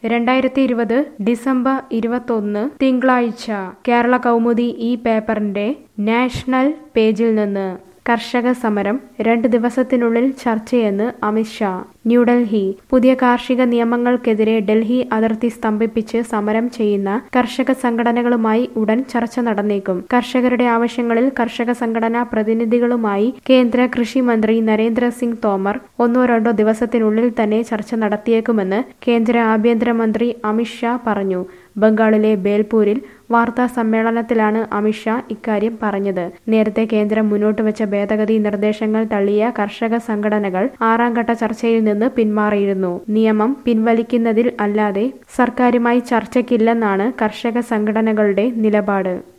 രണ്ടായിരത്തി ഇരുപത് ഡിസംബർ ഇരുപത്തൊന്ന് തിങ്കളാഴ്ച കേരള കൗമുദി ഈ പേപ്പറിന്റെ നാഷണൽ പേജിൽ നിന്ന് കർഷക സമരം രണ്ട് ദിവസത്തിനുള്ളിൽ ചർച്ചയെന്ന് അമിത്ഷാ ന്യൂഡൽഹി പുതിയ കാർഷിക നിയമങ്ങൾക്കെതിരെ ഡൽഹി അതിർത്തി സ്തംഭിപ്പിച്ച് സമരം ചെയ്യുന്ന കർഷക സംഘടനകളുമായി ഉടൻ ചർച്ച നടന്നേക്കും കർഷകരുടെ ആവശ്യങ്ങളിൽ കർഷക സംഘടനാ പ്രതിനിധികളുമായി കേന്ദ്ര കൃഷി മന്ത്രി നരേന്ദ്ര സിംഗ് തോമർ ഒന്നോ രണ്ടോ ദിവസത്തിനുള്ളിൽ തന്നെ ചർച്ച നടത്തിയേക്കുമെന്ന് കേന്ദ്ര ആഭ്യന്തരമന്ത്രി അമിത്ഷാ പറഞ്ഞു ബംഗാളിലെ ബേൽപൂരിൽ വാർത്താ സമ്മേളനത്തിലാണ് അമിത്ഷാ ഇക്കാര്യം പറഞ്ഞത് നേരത്തെ കേന്ദ്രം മുന്നോട്ട് വെച്ച ഭേദഗതി നിർദ്ദേശങ്ങൾ തള്ളിയ കർഷക സംഘടനകൾ ആറാം ഘട്ട ചർച്ചയിൽ നിന്ന് പിന്മാറിയിരുന്നു നിയമം പിൻവലിക്കുന്നതിൽ അല്ലാതെ സർക്കാരുമായി ചർച്ചയ്ക്കില്ലെന്നാണ് കർഷക സംഘടനകളുടെ നിലപാട്